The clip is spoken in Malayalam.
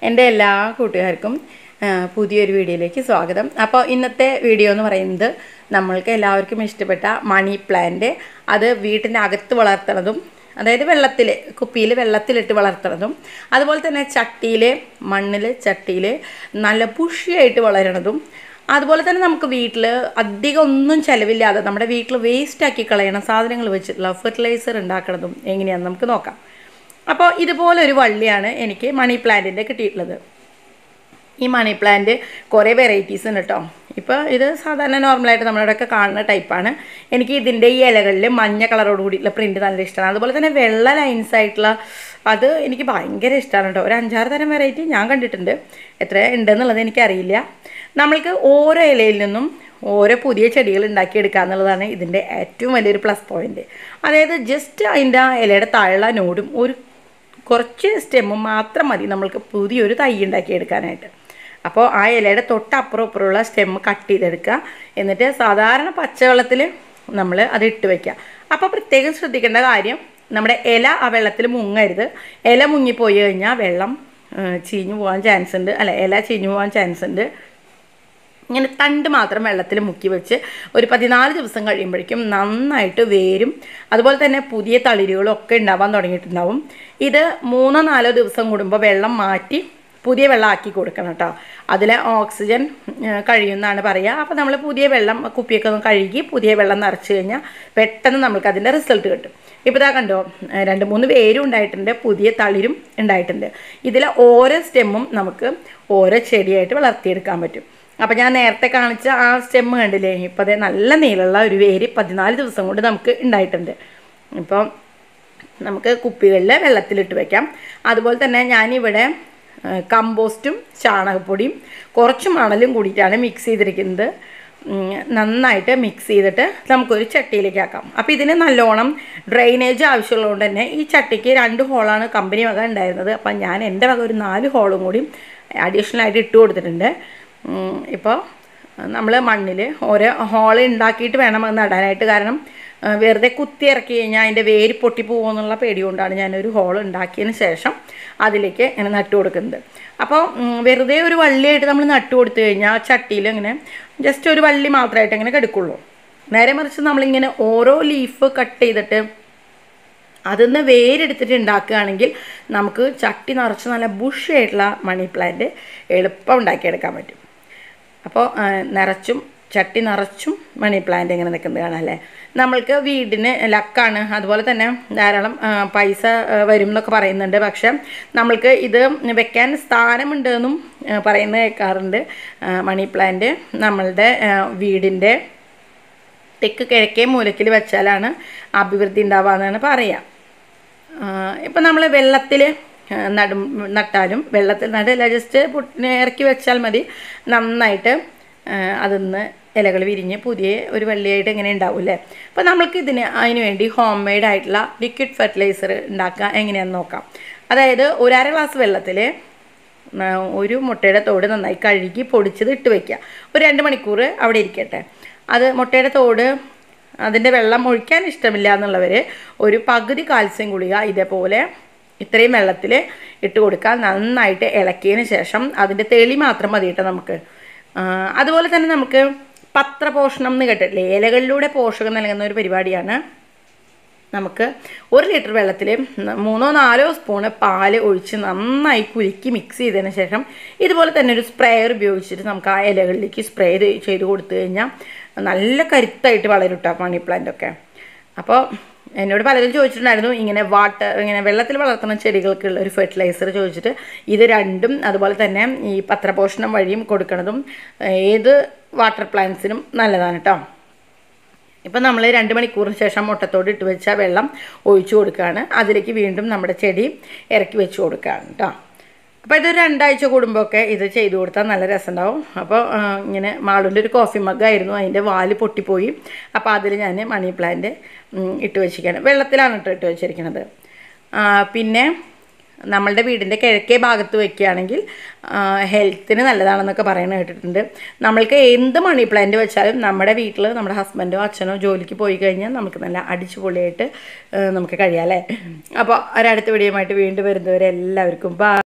എൻ്റെ എല്ലാ കൂട്ടുകാർക്കും ആ, പുതിയൊരു വീഡിയോയിലേക്ക് സ്വാഗതം അപ്പോൾ ഇന്നത്തെ വീഡിയോ എന്ന് പറയുന്നത് നമ്മൾക്ക് എല്ലാവർക്കും ഇഷ്ടപ്പെട്ട മണി പ്ലാന്റ് അത് വീട്ടിൻ്റെ അകത്ത് വളർത്തണതും അതായത് വെള്ളത്തിൽ കുപ്പിയിൽ വെള്ളത്തിലിട്ട് വളർത്തണതും അതുപോലെ തന്നെ ചട്ടിയിൽ മണ്ണിൽ ചട്ടിയിൽ നല്ല പുഷിയായിട്ട് വളരണതും അതുപോലെ തന്നെ നമുക്ക് വീട്ടിൽ അധികം ഒന്നും ചിലവില്ലാതെ നമ്മുടെ വീട്ടിൽ വേസ്റ്റ് ആക്കി കളയണ സാധനങ്ങൾ വെച്ചിട്ടുള്ള ഫെർട്ടിലൈസർ ഉണ്ടാക്കണതും എങ്ങനെയാണെന്ന് നമുക്ക് നോക്കാം അപ്പോൾ ഇതുപോലെ ഒരു വള്ളിയാണ് എനിക്ക് മണി പ്ലാന്റിൻ്റെ കിട്ടിയിട്ടുള്ളത് ഈ മണി പ്ലാന്റ് കുറേ വെറൈറ്റീസ് ഉണ്ട് കേട്ടോ ഇപ്പോൾ ഇത് സാധാരണ നോർമലായിട്ട് നമ്മളിവിടെയൊക്കെ കാണുന്ന ടൈപ്പാണ് എനിക്ക് ഇതിൻ്റെ ഈ ഇലകളിൽ മഞ്ഞ കളറോട് കൂടിയിട്ടുള്ള പ്രിൻറ്റ് നല്ല ഇഷ്ടമാണ് അതുപോലെ തന്നെ വെള്ള ലൈൻസ് ആയിട്ടുള്ള അത് എനിക്ക് ഭയങ്കര ഇഷ്ടമാണ് കേട്ടോ ഒരു അഞ്ചാറ് തരം വെറൈറ്റി ഞാൻ കണ്ടിട്ടുണ്ട് എത്ര ഉണ്ടെന്നുള്ളത് എനിക്കറിയില്ല നമ്മൾക്ക് ഓരോ ഇലയിൽ നിന്നും ഓരോ പുതിയ ചെടികൾ ഉണ്ടാക്കിയെടുക്കുക എന്നുള്ളതാണ് ഇതിൻ്റെ ഏറ്റവും വലിയൊരു പ്ലസ് പോയിൻറ്റ് അതായത് ജസ്റ്റ് അതിൻ്റെ ആ ഇലയുടെ താഴെ നോടും ഒരു കുറച്ച് സ്റ്റെമ്മും മാത്രം മതി നമ്മൾക്ക് പുതിയൊരു തൈ ഉണ്ടാക്കിയെടുക്കാനായിട്ട് അപ്പോൾ ആ ഇലയുടെ തൊട്ടപ്പുറം അപ്പുറമുള്ള സ്റ്റെമ്മ് കട്ട് ചെയ്തെടുക്കുക എന്നിട്ട് സാധാരണ പച്ചവെള്ളത്തിൽ നമ്മൾ അത് ഇട്ട് വയ്ക്കുക അപ്പോൾ പ്രത്യേകം ശ്രദ്ധിക്കേണ്ട കാര്യം നമ്മുടെ ഇല ആ വെള്ളത്തിൽ മുങ്ങരുത് ഇല മുങ്ങിപ്പോയി കഴിഞ്ഞാൽ വെള്ളം ഏഹ്, ചീഞ്ഞു പോകാൻ ചാൻസ് ഉണ്ട് അല്ല ഇല ചീഞ്ഞു പോകാൻ ചാൻസ് ഉണ്ട് ഇങ്ങനെ തണ്ട് മാത്രം വെള്ളത്തിൽ മുക്കി വെച്ച് ഒരു പതിനാല് ദിവസം കഴിയുമ്പോഴേക്കും നന്നായിട്ട് വേരും അതുപോലെ തന്നെ പുതിയ തളിരുകളും ഒക്കെ ഉണ്ടാവാൻ തുടങ്ങിയിട്ടുണ്ടാവും ഇത് മൂന്നോ നാലോ ദിവസം കൂടുമ്പോൾ വെള്ളം മാറ്റി പുതിയ വെള്ളം ആക്കി കൊടുക്കണം കേട്ടോ അതിൽ ഓക്സിജൻ ഏഹ്, കഴിയുമെന്നാണ് പറയുക അപ്പോൾ നമ്മൾ പുതിയ വെള്ളം കുപ്പിയൊക്കെ ഒന്ന് കഴുകി പുതിയ വെള്ളം നിറച്ച് കഴിഞ്ഞാൽ പെട്ടെന്ന് നമുക്ക് അതിൻ്റെ റിസൾട്ട് കിട്ടും ഇപ്പോൾ ഇതാ കണ്ടോ ഏഹ്, രണ്ട് മൂന്ന് വേരും ഉണ്ടായിട്ടുണ്ട് പുതിയ തളിരും ഉണ്ടായിട്ടുണ്ട് ഇതിലെ ഓരോ സ്റ്റെമ്മും നമുക്ക് ഓരോ ചെടിയായിട്ട് വളർത്തിയെടുക്കാൻ പറ്റും അപ്പം ഞാൻ നേരത്തെ കാണിച്ച ആ സ്റ്റെമ്മ് കണ്ടില്ലേ ഇപ്പോൾ അതേ നല്ല നീളമുള്ള ഒരു വേര് പതിനാല് ദിവസം കൊണ്ട് നമുക്ക് ഉണ്ടായിട്ടുണ്ട് ഇപ്പം നമുക്ക് കുപ്പികളിൽ വെള്ളത്തിലിട്ട് വെക്കാം അതുപോലെ തന്നെ ഞാനിവിടെ ആ, കമ്പോസ്റ്റും ചാണകപ്പൊടിയും കുറച്ച് മണലും കൂടിയിട്ടാണ് മിക്സ് ചെയ്തിരിക്കുന്നത് ഉം, നന്നായിട്ട് മിക്സ് ചെയ്തിട്ട് നമുക്കൊരു ചട്ടിയിലേക്ക് ആക്കാം അപ്പോൾ ഇതിന് നല്ലോണം ഡ്രെയിനേജ് ആവശ്യമുള്ളതുകൊണ്ട് തന്നെ ഈ ചട്ടിക്ക് രണ്ട് ഹോളാണ് കമ്പനി വക ഉണ്ടായിരുന്നത് അപ്പം ഞാൻ എൻ്റെ വക ഒരു നാല് ഹോളും കൂടി അഡീഷണൽ ആയിട്ട് ഇട്ട് കൊടുത്തിട്ടുണ്ട് ഉം, ഇപ്പോൾ നമ്മൾ മണ്ണിൽ ഓരോ ഹോൾ ഉണ്ടാക്കിയിട്ട് വേണം അത് നടാനായിട്ട് കാരണം ആ, വെറുതെ കുത്തി ഇറക്കി കഴിഞ്ഞാൽ അതിൻ്റെ വേര് പൊട്ടി പോകുമെന്നുള്ള പേടി കൊണ്ടാണ് ഞാനൊരു ഹോൾ ഉണ്ടാക്കിയതിന് ശേഷം അതിലേക്ക് ഇങ്ങനെ നട്ടു കൊടുക്കുന്നത് അപ്പോൾ ഉം, വെറുതെ ഒരു വള്ളിയായിട്ട് നമ്മൾ നട്ടു കൊടുത്തു കഴിഞ്ഞാൽ ചട്ടിയിൽ ഇങ്ങനെ ജസ്റ്റ് ഒരു വള്ളി മാത്രമായിട്ട് ഇങ്ങനെ കിടക്കുള്ളൂ നേരെ മറിച്ച് നമ്മളിങ്ങനെ ഓരോ ലീഫ് കട്ട് ചെയ്തിട്ട് അതിൽ നിന്ന് വേരെടുത്തിട്ട് ഉണ്ടാക്കുകയാണെങ്കിൽ നമുക്ക് ചട്ടി നിറച്ച് നല്ല ബുഷായിട്ടുള്ള മണി പ്ലാന്റ് എളുപ്പം ഉണ്ടാക്കിയെടുക്കാൻ പറ്റും അപ്പോൾ ആ, നിറച്ചും ചട്ടി നിറച്ചും മണി പ്ലാന്റ് ഇങ്ങനെ നിൽക്കുന്നത് കാണാമല്ലേ നമ്മൾക്ക് വീടിന് ലക്കാണ് അതുപോലെ തന്നെ ധാരാളം ആ, പൈസ ആ, വരും എന്നൊക്കെ പറയുന്നുണ്ട് പക്ഷെ നമ്മൾക്ക് ഇത് വെക്കാൻ സ്ഥാനമുണ്ടെന്നും ആ, പറയുന്നത് കേൾക്കാറുണ്ട് ആ, മണി പ്ലാന്റ് നമ്മളുടെ ആ, വീടിൻ്റെ തെക്ക് കിഴക്കേ മൂലക്കിൽ വെച്ചാലാണ് അഭിവൃദ്ധി ഉണ്ടാവുക എന്നാണ് പറയുക ഇപ്പം നമ്മൾ വെള്ളത്തിൽ നടും നട്ടാലും വെള്ളത്തിൽ നടില്ല ജസ്റ്റ് പുട്ടിനെ ഇറക്കി വെച്ചാൽ മതി നന്നായിട്ട് അതിന്ന് ഇലകൾ വിരിഞ്ഞ് പുതിയ ഒരു വള്ളിയായിട്ട് ഇങ്ങനെ ഉണ്ടാവും അല്ലേ അപ്പോൾ നമ്മൾക്ക് ഇതിന് അതിന് വേണ്ടി ഹോം മെയ്ഡ് ആയിട്ടുള്ള ലിക്വിഡ് ഫെർട്ടിലൈസർ ഉണ്ടാക്കുക എങ്ങനെയാണെന്ന് നോക്കാം അതായത് ഒരു അര ഗ്ലാസ് വെള്ളത്തിൽ ഒരു മുട്ടയുടെ തോട് നന്നായി കഴുകി പൊടിച്ചത് ഇട്ട് വയ്ക്കുക ഒരു രണ്ട് മണിക്കൂർ അവിടെ ഇരിക്കട്ടെ അത് മുട്ടയുടെ തോട് അതിൻ്റെ വെള്ളം ഒഴിക്കാൻ ഇഷ്ടമില്ല എന്നുള്ളവർ ഒരു പകുതി കാൽസ്യം ഗുളിക ഇതേപോലെ ഇത്രയും വെള്ളത്തിൽ ഇട്ട് കൊടുക്കുക നന്നായിട്ട് ഇളക്കിയതിന് ശേഷം അതിൻ്റെ തെളി മാത്രം മതി കേട്ടോ നമുക്ക് ആ, അതുപോലെ തന്നെ നമുക്ക് പത്രപോഷണം എന്ന് കേട്ടിട്ടില്ലേ ഇലകളിലൂടെ പോഷകം നൽകുന്ന ഒരു പരിപാടിയാണ് നമുക്ക് ഒരു ലിറ്റർ വെള്ളത്തിൽ മൂന്നോ നാലോ സ്പൂണ് പാല് ഒഴിച്ച് നന്നായി കുലുക്കി മിക്സ് ചെയ്തതിന് ശേഷം ഇതുപോലെ തന്നെ ഒരു സ്പ്രേയർ ഉപയോഗിച്ചിട്ട് നമുക്ക് ആ ഇലകളിലേക്ക് സ്പ്രേ ചെയ്ത് കൊടുത്തു കഴിഞ്ഞാൽ നല്ല കരുത്തായിട്ട് വളരും കേട്ടോ മണി പ്ലാന്റ് ഒക്കെ അപ്പോൾ എന്നോട് പലരും ചോദിച്ചിട്ടുണ്ടായിരുന്നു ഇങ്ങനെ വാട്ടർ ഇങ്ങനെ വെള്ളത്തിൽ വളർത്തുന്ന ചെടികൾക്കുള്ള ഒരു ഫെർട്ടിലൈസർ ചോദിച്ചിട്ട് ഇത് രണ്ടും അതുപോലെ തന്നെ ഈ പത്രപോഷണം വഴിയും കൊടുക്കുന്നതും ഏത് വാട്ടർ പ്ലാന്റ്സിനും നല്ലതാണ് കേട്ടോ ഇപ്പം നമ്മൾ രണ്ട് മണിക്കൂറിന് ശേഷം മുട്ടത്തോട് ഇട്ട് വെച്ച വെള്ളം ഒഴിച്ചു കൊടുക്കുകയാണ് അതിലേക്ക് വീണ്ടും നമ്മുടെ ചെടി ഇറക്കി വെച്ച് കൊടുക്കുകയാണ് കേട്ടോ അപ്പോൾ ഇതൊരു രണ്ടാഴ്ച കൂടുമ്പോഴൊക്കെ ഇത് ചെയ്തു കൊടുത്താൽ നല്ല രസമുണ്ടാവും അപ്പോൾ ആ, ഇങ്ങനെ മാളുൻ്റെ ഒരു കോഫി മഗ്ഗായിരുന്നു അതിൻ്റെ വാല് പൊട്ടിപ്പോയി അപ്പോൾ അതിൽ ഞാൻ മണി പ്ലാന്റ് ഉം, ഇട്ട് വെച്ചിരിക്കുകയാണ് വെള്ളത്തിലാണ് കേട്ടോ ഇട്ട് വെച്ചിരിക്കുന്നത് ആ, പിന്നെ നമ്മളുടെ വീടിൻ്റെ കിഴക്കേ ഭാഗത്ത് വെക്കുകയാണെങ്കിൽ ഹെൽത്തിന് നല്ലതാണെന്നൊക്കെ പറയുന്നത് കേട്ടിട്ടുണ്ട് നമ്മൾക്ക് എന്ത് മണി പ്ലാന്റ് വെച്ചാലും നമ്മുടെ വീട്ടിൽ നമ്മുടെ ഹസ്ബൻഡോ അച്ഛനോ ജോലിക്ക് പോയി കഴിഞ്ഞാൽ നമുക്ക് നല്ല അടിച്ചുപൊളിയായിട്ട് ആ, നമുക്ക് കഴിയാം അല്ലേ അപ്പോൾ ഒരടുത്ത വീഡിയോയുമായിട്ട് വീണ്ടും വരുന്നവരെ എല്ലാവർക്കും ബൈ